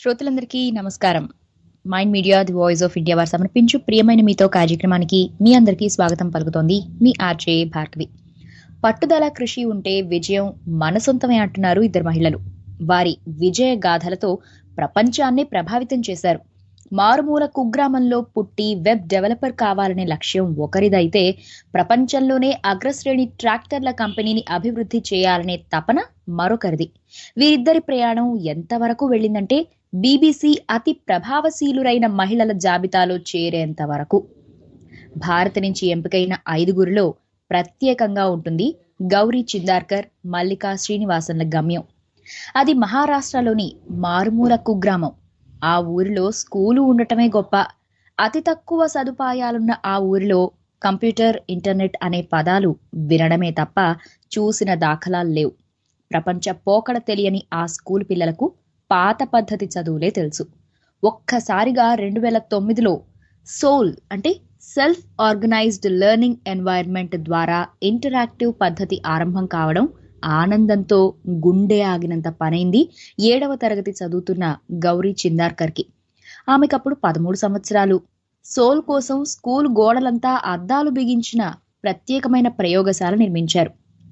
శ్రోతలందరికీ నమస్కారం mind media the voice of India వారు సమర్పించు ప్రియమైన మీతో కార్యక్రమానికి మీ అందరికీ స్వాగతం పలుకుతోంది మీ ఆర్జే భార్గవి పట్టుదల కృషి ఉంటే విజయం మన సొంతమే అంటున్నారు ఇద్దరు మహిళలు వారి విజయ గాథలతో ప్రపంచాన్ని ప్రభావితం చేశారు మారుమూల కుగ్రామంలో పుట్టి వెబ్ డెవలపర్ కావాలనే లక్ష్యం ఒకరిదైతే ప్రపంచంలోనే అగ్రశ్రేణి ట్రాక్టర్ల కంపెనీని అభివృద్ధి చేయాలనే తపన మరొకరిది వీరిద్దరి ప్రయాణం ఎంతవరకు వెళ్ళిందంటే బీబీసీ అతి ప్రభావశీలురైన మహిళల జాబితాలో చేరేంత వరకు భారత్ నుంచి ఎంపికైన ఐదుగురిలో ప్రత్యేకంగా ఉంటుంది గౌరీ చిందార్కర్ మల్లికా శ్రీనివాసన్ల గమ్యం అది మహారాష్ట్రలోని మారుమూల కుగ్రామం ఆ ఊరిలో స్కూలు ఉండటమే గొప్ప అతి తక్కువ సదుపాయాలున్న ఆ ఊరిలో కంప్యూటర్ ఇంటర్నెట్ అనే పదాలు వినడమే తప్ప చూసిన దాఖలాలు లేవు ప్రపంచ పోకడ తెలియని ఆ స్కూల్ పిల్లలకు పాత పద్ధతి చదువులే తెలుసు ఒక్కసారిగా రెండు వేల తొమ్మిదిలో సోల్ అంటే సెల్ఫ్ ఆర్గనైజ్డ్ లెర్నింగ్ ఎన్వైర్న్మెంట్ ద్వారా ఇంటరాక్టివ్ పద్ధతి ఆరంభం కావడం ఆనందంతో గుండె ఆగినంత పనైంది ఏడవ తరగతి చదువుతున్న గౌరీ చిందార్కర్కి ఆమెకప్పుడు పదమూడు సంవత్సరాలు సోల్ కోసం స్కూల్ గోడలంతా అద్దాలు బిగించిన ప్రత్యేకమైన ప్రయోగశాల నిర్మించారు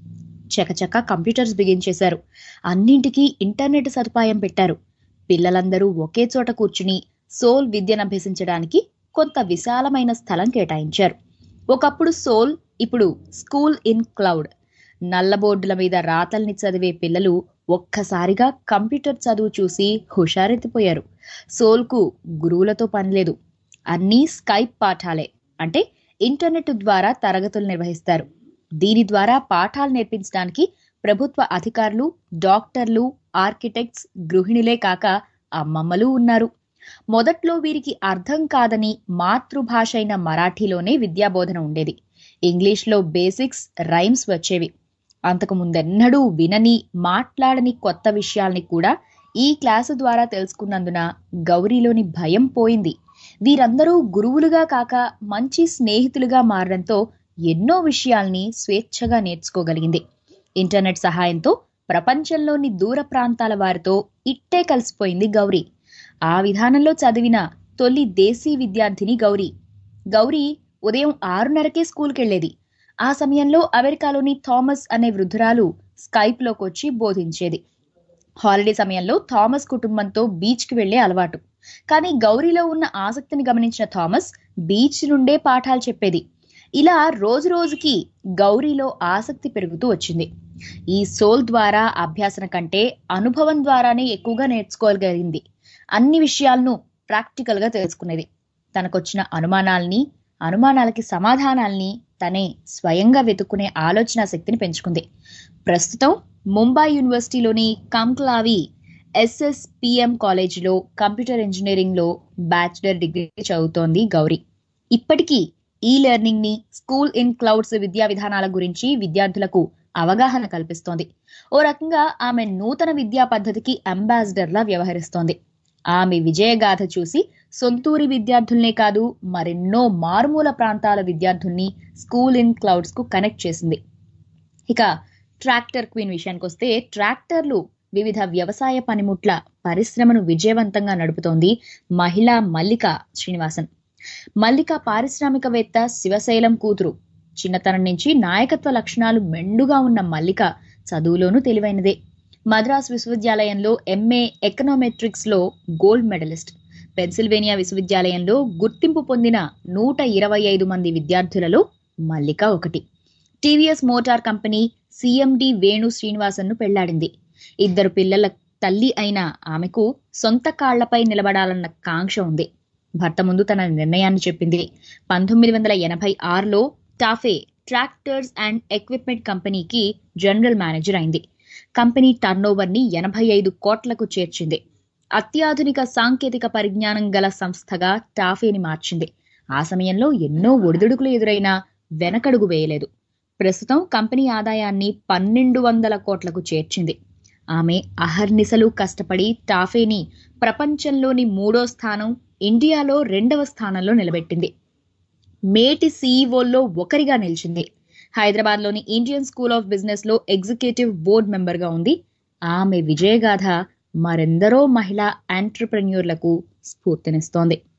చకచక కంప్యూటర్స్ బిగించేశారు అన్నింటికీ ఇంటర్నెట్ సదుపాయం పెట్టారు పిల్లలందరూ ఒకే చోట కూర్చుని సోల్ విద్యను అభ్యసించడానికి కొంత విశాలమైన స్థలం కేటాయించారు ఒకప్పుడు సోల్ ఇప్పుడు స్కూల్ ఇన్ క్లౌడ్ నల్ల బోర్డుల మీద రాతల్ని చదివే పిల్లలు ఒక్కసారిగా కంప్యూటర్ చదువు చూసి హుషారెత్తిపోయారు సోల్కు గురువులతో పనిలేదు అన్నీ స్కైప్ పాఠాలే అంటే ఇంటర్నెట్ ద్వారా తరగతులు నిర్వహిస్తారు దీని ద్వారా పాఠాలు నేర్పించడానికి ప్రభుత్వ అధికారులు డాక్టర్లు ఆర్కిటెక్ట్స్ గృహిణులే కాక అమ్మమ్మలు ఉన్నారు మొదట్లో వీరికి అర్థం కాదని మాతృభాష అయిన మరాఠీలోనే విద్యాబోధన ఉండేది ఇంగ్లీష్లో బేసిక్స్ రైమ్స్ వచ్చేవి అంతకు ముందెన్నడూ వినని మాట్లాడని కొత్త విషయాల్ని కూడా ఈ క్లాసు ద్వారా తెలుసుకున్నందున గౌరీలోని భయం పోయింది వీరందరూ గురువులుగా కాక మంచి స్నేహితులుగా మారడంతో ఎన్నో విషయాల్ని స్వేచ్ఛగా నేర్చుకోగలిగింది ఇంటర్నెట్ సహాయంతో ప్రపంచంలోని దూర ప్రాంతాల వారితో ఇట్టే కలిసిపోయింది గౌరీ ఆ విధానంలో చదివిన తొలి దేశీ విద్యార్థిని గౌరీ గౌరీ ఉదయం ఆరున్నరకే స్కూల్కి వెళ్లేది ఆ సమయంలో అమెరికాలోని థామస్ అనే వృద్ధురాలు స్కైప్లోకి వచ్చి బోధించేది హాలిడే సమయంలో థామస్ కుటుంబంతో బీచ్కి వెళ్లే అలవాటు కానీ గౌరీలో ఉన్న ఆసక్తిని గమనించిన థామస్ బీచ్ నుండే పాఠాలు చెప్పేది ఇలా రోజు రోజుకి గౌరీలో ఆసక్తి పెరుగుతూ వచ్చింది ఈ సోల్ ద్వారా అభ్యాసన కంటే అనుభవం ద్వారానే ఎక్కువగా నేర్చుకోగలిగింది అన్ని విషయాలను ప్రాక్టికల్గా తెలుసుకునేది తనకొచ్చిన అనుమానాల్ని అనుమానాలకి సమాధానాల్ని తనే స్వయంగా వెతుక్కునే ఆలోచన శక్తిని పెంచుకుంది ప్రస్తుతం ముంబై యూనివర్సిటీలోని కంక్లావి ఎస్ఎస్పిఎం కాలేజీలో కంప్యూటర్ ఇంజనీరింగ్లో బ్యాచిలర్ డిగ్రీ చదువుతోంది గౌరీ ఇప్పటికీ ఈ లెర్నింగ్ ని స్కూల్ ఇన్ క్లౌడ్స్ విద్యా విధానాల గురించి విద్యార్థులకు అవగాహన కల్పిస్తోంది ఓ రకంగా ఆమె నూతన విద్యా పద్ధతికి అంబాసిడర్లా వ్యవహరిస్తోంది ఆమె విజయగాథ చూసి సొంతూరి విద్యార్థుల్నే కాదు మరెన్నో మారుమూల ప్రాంతాల విద్యార్థుల్ని స్కూల్ ఇన్ క్లౌడ్స్ కు కనెక్ట్ చేసింది ఇక ట్రాక్టర్ క్వీన్ విషయానికి వస్తే ట్రాక్టర్లు వివిధ వ్యవసాయ పనిముట్ల పరిశ్రమను విజయవంతంగా నడుపుతోంది మహిళా మల్లిక శ్రీనివాసన్ మల్లిక పారిశ్రామికవేత్త శివశైలం కూతురు చిన్నతనం నుంచి నాయకత్వ లక్షణాలు మెండుగా ఉన్న మల్లిక చదువులోనూ తెలివైనదే మద్రాస్ విశ్వవిద్యాలయంలో ఎంఏ ఎకనామెట్రిక్స్ లో గోల్డ్ మెడలిస్ట్ పెన్సిల్వేనియా విశ్వవిద్యాలయంలో గుర్తింపు పొందిన నూట ఇరవై ఐదు మంది విద్యార్థులలో మల్లిక ఒకటి TVS motor company CMD Venu Srinivasan ను పెళ్లాడింది ఇద్దరు పిల్లల తల్లి అయిన ఆమెకు సొంత కాళ్లపై నిలబడాలన్న కాంక్ష ఉంది భర్త ముందు తన నిర్ణయాన్ని చెప్పింది పంతొమ్మిది వందల ఎనభై ఆరులో టాఫే ట్రాక్టర్స్ అండ్ ఎక్విప్మెంట్ కంపెనీకి జనరల్ మేనేజర్ అయింది కంపెనీ టర్నోవర్ ని ఎనభై ఐదు కోట్లకు చేర్చింది అత్యాధునిక సాంకేతిక పరిజ్ఞానం గల సంస్థగా టాఫేని మార్చింది ఆ సమయంలో ఎన్నో ఒడిదుడుకులు ఎదురైనా వెనకడుగు వేయలేదు ప్రస్తుతం కంపెనీ ఆదాయాన్ని పన్నెండు వందల కోట్లకు చేర్చింది ఆమె అహర్నిశలు కష్టపడి టాఫేని ప్రపంచంలోని మూడో స్థానం ఇండియాలో రెండవ స్థానంలో నిలబెట్టింది మేటి సీఈఓల్లో ఒకరిగా నిలిచింది హైదరాబాద్లోని ఇండియన్ స్కూల్ ఆఫ్ బిజినెస్ లో ఎగ్జిక్యూటివ్ బోర్డ్ మెంబర్ గా ఉంది ఆమె విజయగాథ మరెందరో మహిళా ఎంటర్ప్రెన్యూర్లకు స్ఫూర్తినిస్తోంది